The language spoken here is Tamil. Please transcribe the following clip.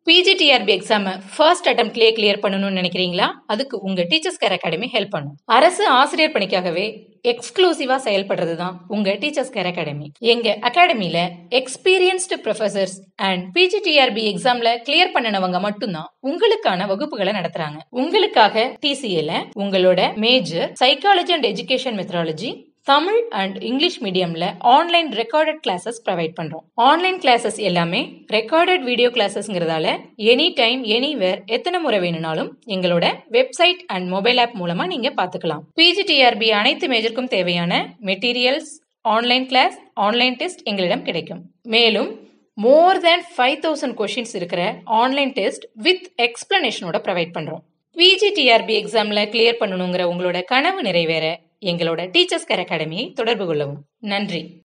பிஜிடிஆர்பி எக்ஸாம் ஃபர்ஸ்ட் அட்டம்ப்ட்லேயே கிளியர் பண்ணணும்னு நினைக்கிறீங்களா அதுக்கு உங்க டீச்சர்ஸ் கேர் அகாடமி ஹெல்ப் பண்ணும் அரசு ஆசிரியர் பணிக்காகவே எக்ஸ்க்ளூசிவா செயல்படுறது தான் உங்க டீச்சர்ஸ் கேர் அகாடமி எங்க அகாடமில எக்ஸ்பீரியன்ஸ்டு ப்ரொஃபசர்ஸ் அண்ட் பிஜிடிஆர்பி எக்ஸாம்ல கிளியர் பண்ணினவங்க மட்டும்தான் உங்களுக்கான வகுப்புகளை நடத்துறாங்க உங்களுக்காக டிசிஏல உங்களோட major psychology and education methodology Tamil and English மீடியம்ல ஆன்லைன் ரெக்கார்டட் கிளாஸஸ் ப்ரொவைட் பண்றோம் ஆன்லைன் கிளாஸஸ் எல்லாமே ரெக்கார்டட் வீடியோ கிளாஸஸ்ங்கிறதால எனி டைம் எனிவேர் எத்தனை முறை வேணும்னாலும் எங்களோட வெப்சைட் அண்ட் மொபைல் ஆப் மூலமா நீங்க பாத்துக்கலாம் பிஜிடிஆர்பி அனைத்து மேஜருக்கும் தேவையான materials online class online test எங்களிடம் கிடைக்கும் மேலும் more than five thousand questions இருக்கிற ஆன்லைன் டெஸ்ட் வித் எக்ஸ்பிளனேஷனோட ப்ரொவைட் பண்றோம் பிஜிடிஆர்பி எக்ஸாம்ல கிளியர் பண்ணணுங்கிற உங்களோட கனவு நிறைவேற எங்களோட டீச்சர்ஸ் கேர் அகாடமியை தொடர்பு கொள்ளவும் நன்றி